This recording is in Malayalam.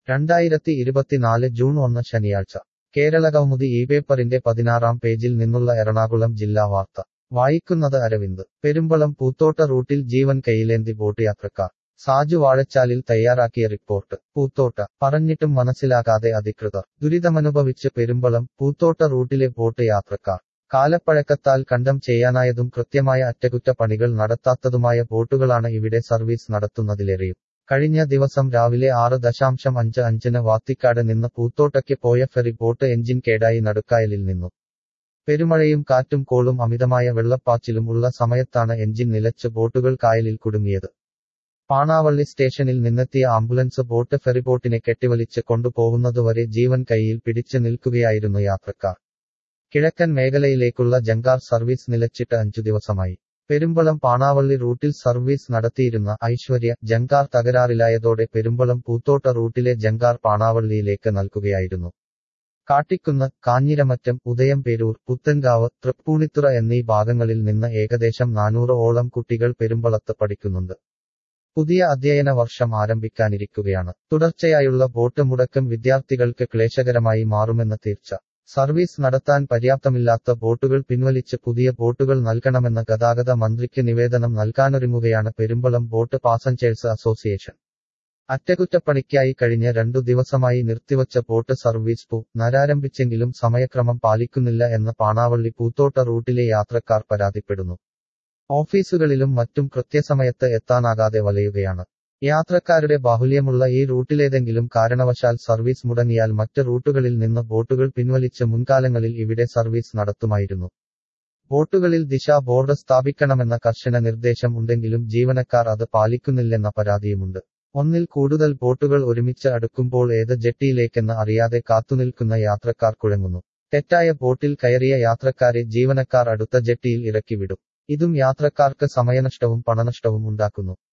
രണ്ടായിരത്തി ഇരുപത്തിനാല് ജൂൺ ഒന്ന് ശനിയാഴ്ച കേരളകൗമുദി ഈ പേപ്പറിന്റെ പതിനാറാം പേജിൽ നിന്നുള്ള എറണാകുളം ജില്ലാ വാർത്ത വായിക്കുന്നത് അരവിന്ദ് പെരുമ്പളം പൂത്തോട്ട റൂട്ടിൽ ജീവൻ കയ്യിലേന്തി ബോട്ട് യാത്രക്കാർ സാജു വാഴച്ചാലിൽ തയ്യാറാക്കിയ റിപ്പോർട്ട് പൂത്തോട്ട പറഞ്ഞിട്ടും മനസ്സിലാകാതെ അധികൃതർ ദുരിതമനുഭവിച്ച് പെരുമ്പളം പൂത്തോട്ട റൂട്ടിലെ ബോട്ട് യാത്രക്കാർ കാലപ്പഴക്കത്താൽ കണ്ടം ചെയ്യാനായതും കൃത്യമായ അറ്റകുറ്റപ്പണികൾ നടത്താത്തതുമായ ബോട്ടുകളാണ് ഇവിടെ സർവീസ് നടത്തുന്നതിലേറെയും കഴിഞ്ഞ ദിവസം രാവിലെ ആറ് ദശാംശം അഞ്ച് അഞ്ചിന് വാത്തിക്കാട് നിന്ന് പൂത്തോട്ടയ്ക്ക് പോയ ഫെറി ബോട്ട് എഞ്ചിൻ കേടായി നടുക്കായലിൽ നിന്നു പെരുമഴയും കാറ്റും കോളും അമിതമായ വെള്ളപ്പാച്ചിലും ഉള്ള സമയത്താണ് എഞ്ചിൻ നിലച്ച് ബോട്ടുകൾ കായലിൽ കുടുങ്ങിയത് പാണാവള്ളി സ്റ്റേഷനിൽ നിന്നെത്തിയ ആംബുലൻസ് ബോട്ട് ഫെറിബോട്ടിനെ കെട്ടിവലിച്ച് കൊണ്ടുപോകുന്നതുവരെ ജീവൻ കൈയിൽ പിടിച്ചു നിൽക്കുകയായിരുന്നു യാത്രക്കാർ കിഴക്കൻ മേഖലയിലേക്കുള്ള ജങ്കാർ സർവീസ് നിലച്ചിട്ട് അഞ്ചു ദിവസമായി പെരുമ്പളം പാണാവള്ളി റൂട്ടിൽ സർവീസ് നടത്തിയിരുന്ന ഐശ്വര്യ ജങ്കാർ തകരാറിലായതോടെ പെരുമ്പളം പൂത്തോട്ട റൂട്ടിലെ ജങ്കാർ പാണാവള്ളിയിലേക്ക് നൽകുകയായിരുന്നു കാട്ടിക്കുന്ന് കാഞ്ഞിരമറ്റം ഉദയംപേരൂർ പുത്തൻകാവ് തൃപ്പൂണിത്തുറ എന്നീ ഭാഗങ്ങളിൽ നിന്ന് ഏകദേശം നാനൂറ് ഓളം കുട്ടികൾ പെരുമ്പളത്ത് പഠിക്കുന്നുണ്ട് പുതിയ അധ്യയന വർഷം ആരംഭിക്കാനിരിക്കുകയാണ് തുടർച്ചയായുള്ള ബോട്ട് മുടക്കം വിദ്യാർത്ഥികൾക്ക് ക്ലേശകരമായി മാറുമെന്ന് തീർച്ച സർവീസ് നടത്താൻ പര്യാപ്തമില്ലാത്ത ബോട്ടുകൾ പിൻവലിച്ച് പുതിയ ബോട്ടുകൾ നൽകണമെന്ന് ഗതാഗത മന്ത്രിക്ക് നിവേദനം നൽകാനൊരുങ്ങുകയാണ് പെരുമ്പളം ബോട്ട് പാസഞ്ചേഴ്സ് അസോസിയേഷൻ അറ്റകുറ്റപ്പണിക്കായി കഴിഞ്ഞ രണ്ടു ദിവസമായി നിർത്തിവച്ച ബോട്ട് സർവീസ് പു നരാരംഭിച്ചെങ്കിലും സമയക്രമം പാലിക്കുന്നില്ല എന്ന് പാണാവള്ളി പൂത്തോട്ട റൂട്ടിലെ യാത്രക്കാർ പരാതിപ്പെടുന്നു ഓഫീസുകളിലും മറ്റും കൃത്യസമയത്ത് എത്താനാകാതെ വലയുകയാണ് യാത്രക്കാരുടെ ബാഹുല്യമുള്ള ഈ റൂട്ടിലേതെങ്കിലും കാരണവശാൽ സർവീസ് മുടങ്ങിയാൽ മറ്റ് റൂട്ടുകളിൽ നിന്ന് ബോട്ടുകൾ പിൻവലിച്ച് മുൻകാലങ്ങളിൽ ഇവിടെ സർവീസ് നടത്തുമായിരുന്നു ബോട്ടുകളിൽ ദിശാ ബോർഡ് സ്ഥാപിക്കണമെന്ന കർശന നിർദ്ദേശം ഉണ്ടെങ്കിലും ജീവനക്കാർ അത് പാലിക്കുന്നില്ലെന്ന പരാതിയുമുണ്ട് ഒന്നിൽ കൂടുതൽ ബോട്ടുകൾ ഒരുമിച്ച് അടുക്കുമ്പോൾ ഏത് ജെട്ടിയിലേക്കെന്ന് അറിയാതെ കാത്തുനിൽക്കുന്ന യാത്രക്കാർ കുഴങ്ങുന്നു തെറ്റായ ബോട്ടിൽ കയറിയ യാത്രക്കാരെ ജീവനക്കാർ അടുത്ത ജെട്ടിയിൽ ഇറക്കിവിടും ഇതും യാത്രക്കാർക്ക് സമയനഷ്ടവും പണനഷ്ടവും ഉണ്ടാക്കുന്നു